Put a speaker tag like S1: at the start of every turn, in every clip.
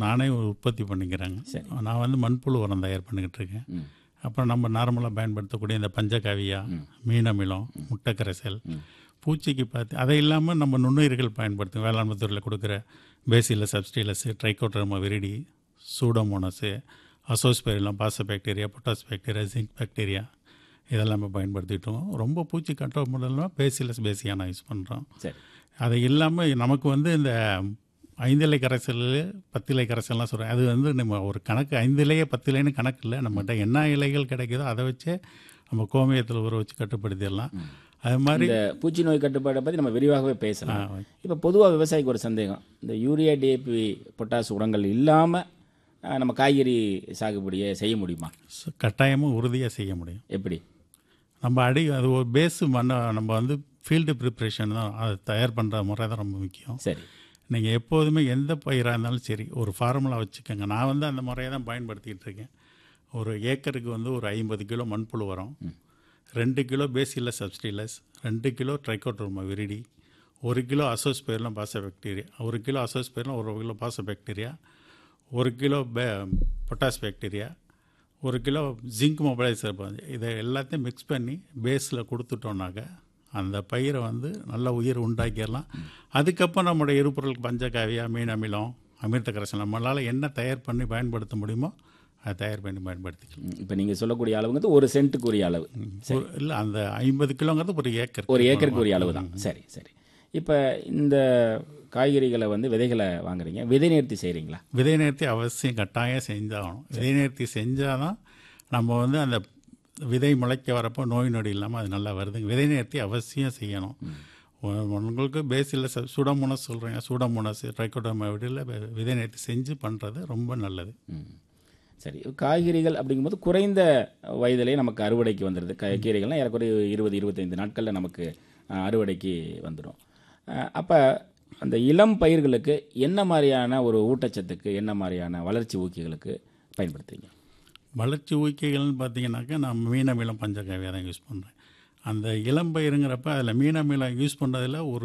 S1: நானே உற்பத்தி பண்ணிக்கிறேங்க
S2: சரி.
S1: நான் வந்து மண்புழு உரம் தயார் பண்ணிக்கிட்டு இருக்கேன்
S2: ம்.
S1: அப்புறம் நம்ம நார்மலாக பயன்படுத்தக்கூடிய இந்த பஞ்சகாவியா மீனமிலம் முட்டைக்கரைசல் பூச்சிக்கு பார்த்து அதை இல்லாமல் நம்ம நுண்ணுயிர்கள் பயன்படுத்தும் வேளாண்மை துறையில் கொடுக்குற bacillus subtilis trichoderma viride pseudomonas azospirillum பாச bacteria potash bacteria zinc bacteria இதெல்லாமே பயன்படுத்திட்டோம் ரொம்ப பூச்சி கண்ட்ரோல் பண்ணலாம் பேசிலஸ் பேசியான யூஸ் பண்ணுறோம்
S2: சரி
S1: அது இல்லாமல் நமக்கு வந்து இந்த ஐந்திலை கரைசல் பத்திலை கரைசல்லாம் சொல்கிறேன் அது வந்து நம்ம ஒரு கணக்கு ஐந்திலையே பத்திலைன்னு கணக்கு இல்லை நம்மகிட்ட என்ன இலைகள் கிடைக்குதோ அதை வச்சே நம்ம கோமியத்தில் ஊற வச்சு கட்டுப்படுத்திடலாம் அது மாதிரி
S2: இந்த பூச்சி நோய் கட்டுப்பாடை பற்றி நம்ம விரிவாகவே பேசலாம் இப்போ பொதுவாக விவசாயிக்கு ஒரு சந்தேகம் இந்த யூரியா டிஏபி பொட்டாஸ் உரங்கள் இல்லாமல் நம்ம காய்கறி சாகுபடியை செய்ய முடியுமா
S1: ச- கட்டாயமும் உறுதியாக செய்ய முடியும்
S2: எப்படி
S1: நம்ம அடி அது ஒரு பேஸு மண்ண நம்ம வந்து ஃபீல்டு ப்ரிப்ரேஷன் தான் அதை தயார் பண்ணுற முறை தான் ரொம்ப முக்கியம்
S2: சரி
S1: நீங்கள் எப்போதுமே எந்த பயிராக இருந்தாலும் சரி ஒரு ஃபார்முலா வச்சுக்கோங்க நான் வந்து அந்த முறையை தான் பயன்படுத்திக்கிட்டு இருக்கேன் ஒரு ஏக்கருக்கு வந்து ஒரு ஐம்பது கிலோ மண்புழு வரும் ரெண்டு கிலோ பேசிலஸ் சப்ஸ்டிலஸ் ரெண்டு கிலோ ட்ரைகோட்ரோமா விரிடி ஒரு கிலோ அசோஸ்பெயர்லாம் பாச பாக்டீரியா ஒரு கிலோ அசோஸ்பெயர்லாம் ஒரு கிலோ பாச பாக்டீரியா ஒரு கிலோ பே பொட்டாஸ் பாக்டீரியா ஒரு கிலோ ஜிங்க் மொபைலைசர் இதை எல்லாத்தையும் மிக்ஸ் பண்ணி பேஸில் கொடுத்துட்டோம்னாக்க அந்த பயிரை வந்து நல்ல உயிர் உண்டாக்கிடலாம் அதுக்கப்புறம் நம்மளுடைய எரிபொருள் பஞ்சகாவியா மீன் அமிலம் அமிர்த கரைசல் நம்மளால் என்ன தயார் பண்ணி பயன்படுத்த முடியுமோ அதை தயார் பண்ணி பயன்படுத்திக்கலாம்
S2: இப்போ நீங்கள் சொல்லக்கூடிய அளவுங்கிறது ஒரு சென்ட்டுக்குரிய அளவு
S1: இல்லை அந்த ஐம்பது கிலோங்கிறது ஒரு ஏக்கர்
S2: ஒரு ஏக்கருக்கு உரிய அளவு தான் சரி சரி இப்போ இந்த காய்கறிகளை வந்து விதைகளை வாங்குறீங்க விதை நேர்த்தி செய்கிறீங்களா
S1: விதை நேர்த்தி அவசியம் கட்டாயம் செஞ்சாகணும் விதை நேர்த்தி செஞ்சால் தான் நம்ம வந்து அந்த விதை முளைக்க வரப்போ நோய் நொடி இல்லாமல் அது நல்லா வருதுங்க விதை நேர்த்தி அவசியம் செய்யணும் உ- உங்களுக்கு பேசில் சூடமோனஸ் சொல்கிறீங்க சூடமோனஸ் ட்ரைகோடோமா விடையில் விதை நேர்த்தி செஞ்சு பண்ணுறது ரொம்ப நல்லது
S2: ம். சரி காய்கறிகள் அப்படிங்கும்போது குறைந்த வயதிலே நமக்கு அறுவடைக்கு வந்துடுது கா கீரைகள்லாம் ஏறக்குறைய இருபது இருபத்தைந்து நாட்களில் நமக்கு அஹ், அறுவடைக்கு வந்துடும் அப்போ அந்த இளம் பயிர்களுக்கு என்ன மாதிரியான ஒரு ஊட்டச்சத்துக்கு என்ன மாதிரியான வளர்ச்சி ஊக்கிகளுக்கு பயன்படுத்துறீங்க
S1: வளர்ச்சி ஊக்கிகள்னு பார்த்தீங்கன்னாக்கா நான் மீனமிலம் பஞ்சகாவியாக தான் யூஸ் பண்ணுறேன் அந்த இளம்பயிருங்கிறப்ப அதில் மீனமிலம் யூஸ் பண்ணுறதுல ஒரு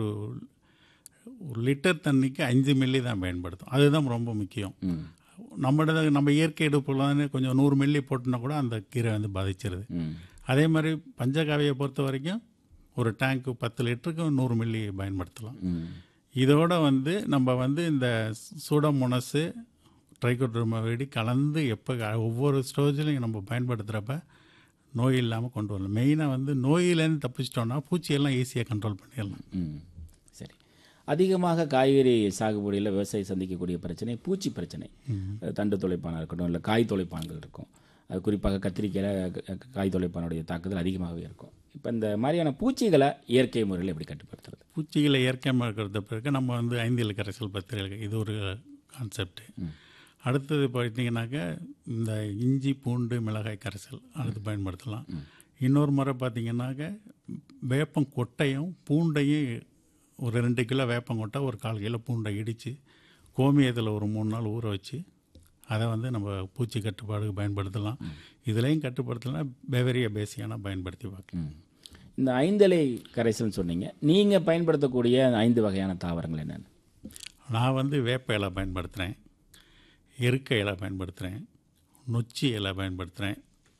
S1: ஒரு லிட்டர் தண்ணிக்கு அஞ்சு மில்லி தான் பயன்படுத்தும் அதுதான் ரொம்ப முக்கியம்
S2: ம்
S1: நம்மளோட நம்ம இயற்கை எடுப்புலாம் கொஞ்சம் நூறு மில்லி போட்டுனா கூட அந்த கீரை வந்து பாதிச்சிருது
S2: ம்
S1: அதே மாதிரி பஞ்சகாவியை பொறுத்த வரைக்கும் ஒரு டேங்க்கு பத்து லிட்டருக்கு நூறு மில்லி பயன்படுத்தலாம்
S2: ம்
S1: இதோட வந்து நம்ம வந்து இந்த சூடமோனஸு ட்ரைகோட்ரோமா வெடி கலந்து எப்போ ஒவ்வொரு ஸ்டோஜ்லையும் நம்ம பயன்படுத்துகிறப்ப நோய் இல்லாமல் கொண்டு வரலாம் மெயினாக வந்து நோயிலேருந்து தப்பிச்சிட்டோம்னா பூச்சியெல்லாம் ஈஸியாக கண்ட்ரோல் பண்ணிடலாம்
S2: ம் சரி அதிகமாக காய்கறி சாகுபடியில் விவசாயி சந்திக்கக்கூடிய பிரச்சனை பூச்சி பிரச்சனை தண்டு தொலைப்பானாக இருக்கட்டும் இல்லை காய் தொலைப்பான்கள் இருக்கும் அது குறிப்பாக கத்திரிக்காயில் க- காய் தொலைப்பானுடைய தாக்குதல் அதிகமாகவே இருக்கும் இப்போ இந்த மாதிரியான பூச்சிகளை இயற்கை முறையில் எப்படி கட்டுப்படுத்துறது
S1: பூச்சிகளை இயற்கையாக இருக்கிறத பிறகு நம்ம வந்து ஐந்தில் கரைசல் பத்திரிகை இது ஒரு கான்செப்ட் அடுத்தது பார்த்தீங்கன்னாக்கா இந்த இஞ்சி பூண்டு மிளகாய் கரைசல் அடுத்து பயன்படுத்தலாம் இன்னொரு முறை பார்த்தீங்கன்னாக்கா வேப்பம் கொட்டையும் பூண்டையும் ஒரு ரெண்டு கிலோ வேப்பங்கொட்டை ஒரு கால் கிலோ பூண்டை இடித்து கோமியத்தில் ஒரு மூணு நாள் ஊற வச்சு அதை வந்து நம்ம பூச்சி கட்டுப்பாடுக்கு பயன்படுத்தலாம் இதுலேயும் கட்டுப்படுத்தலாம் பெவரிய பேசியான பயன்படுத்தி பார்க்கலாம்
S2: ம். இந்த ஐந்தலை கரைசல்னு சொன்னீங்க நீங்கள் பயன்படுத்தக்கூடிய அந்த ஐந்து வகையான தாவரங்கள் என்னென்ன
S1: நான் வந்து வேப்ப இலை பயன்படுத்துகிறேன் எருக்க இலை பயன்படுத்துகிறேன் நொச்சி இலை பயன்படுத்துகிறேன்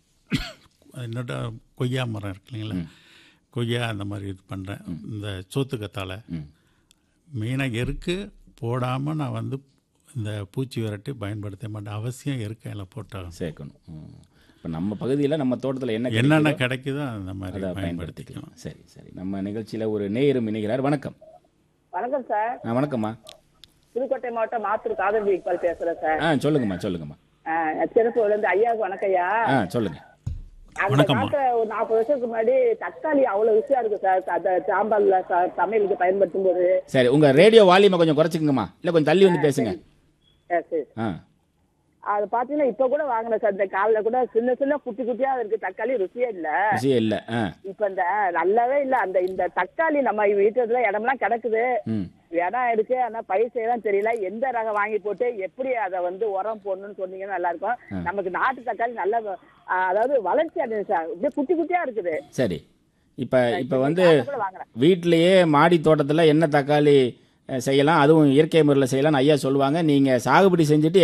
S1: என்னோட கொய்யா மரம் இருக்கு இல்லைங்களா கொய்யா அந்த மாதிரி இது பண்ணுறேன் இந்த சோத்துக்கத்தாழை
S2: ம்
S1: மெயினாக எருக்கு போடாமல் நான் வந்து இந்த பூச்சி விரட்டி பயன்படுத்த மாட்டேன் அவசியம் எருக்க இலை போட்டாகும்
S2: சேர்க்கணும் இப்போ நம்ம பகுதியில் நம்ம தோட்டத்தில் என்ன
S1: என்னென்ன கிடைக்குதோ அந்த மாதிரி
S2: அதை
S1: பயன்படுத்திக்கலாம்
S2: பயன்படுத்திக்கலாம் சரி சரி நம்ம நிகழ்ச்சியில் ஒரு நேயரும் இணைகிறார் வணக்கம்
S3: வணக்கம் சார்
S2: ஆ வணக்கம்மா
S3: புதுக்கோட்டை மாவட்டம் மாத்தூர் காதல் இக்பால் பேசுறேன் சார்
S2: ஆ சொல்லுங்கம்மா சொல்லுங்கம்மா
S3: சிறப்புல இருந்து ஐயாவுக்கு வணக்கம் ஐயா
S2: ஆ சொல்லுங்க
S3: அந்த
S1: வணக்கம்மா.
S3: காலத்துல ஒரு நாற்பது வருஷத்துக்கு முன்னாடி தக்காளி அவ்வளவு ருசியா இருக்கு சார் அந்த சாம்பார்ல ச- சமையலுக்கு பயன்படுத்தும் போது
S2: சரி உங்க ரேடியோ வால்யூமை கொஞ்சம் குறைச்சிக்கங்கம்மா இல்லை கொஞ்சம் தள்ளி வந்து பேசுங்க
S3: சரி, சரி.
S2: ஆ
S3: அது பாத்தீங்கன்னா இப்ப கூட வாங்கின சார் இந்த காலைல கூட சின்ன சின்ன குட்டி குட்டியா இருக்கு தக்காளி ருசியே இல்ல
S2: விஷயம் இல்லை ஆ
S3: இப்ப இந்த நல்லாவே இல்ல அந்த இந்த தக்காளி நம்ம வீட்டுல இடம்லாம் கிடக்குது
S2: ம்
S3: இடம் இருக்கு ஆனா பயிர் செய்யலாம் தெரியல எந்த ரகம் வாங்கி போட்டு எப்படி அதை வந்து உரம் போடணும்னு சொன்னீங்கன்னா நல்லா இருக்கும் நமக்கு நாட்டு தக்காளி நல்ல ஆ, அதாவது வளர்ச்சி அடைஞ்சு சார் இப்படியே குட்டி குட்டியா இருக்குது
S2: சரி இப்போ இப்போ வந்து
S3: அதை கூட வாங்குறேன்
S2: வீட்டிலேயே மாடி தோட்டத்தில் என்ன தக்காளி அஹ், செய்யலாம் அதுவும் இயற்கை முறையில் செய்யலாம்னு ஐயா சொல்லுவாங்க நீங்கள் சாகுபடி செஞ்சுட்டு